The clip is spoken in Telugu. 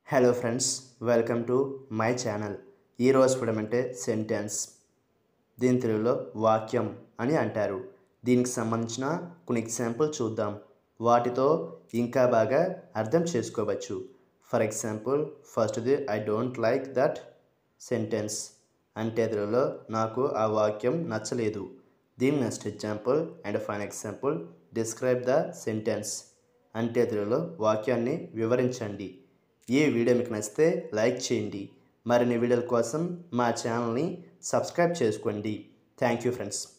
hello friends welcome to my channel ఈరోజు చూడమంటే సెంటెన్స్ దీని తెలుగులో వాక్యం అని అంటారు దీనికి సంబంధించిన కొన్ని ఎగ్జాంపుల్ చూద్దాం వాటితో ఇంకా బాగా అర్థం చేసుకోవచ్చు ఫర్ ఎగ్జాంపుల్ ఫస్ట్ది I don't like that sentence అంటే తెలుగులో నాకు ఆ వాక్యం నచ్చలేదు దీని next example and fine example describe the sentence అంటే తెలుగులో వాక్యాన్ని వివరించండి ఈ వీడియో మీకు నచ్చితే లైక్ చేయండి మరిన్ని వీడియోల కోసం మా ఛానల్ని సబ్స్క్రైబ్ చేసుకోండి థ్యాంక్ యూ ఫ్రెండ్స్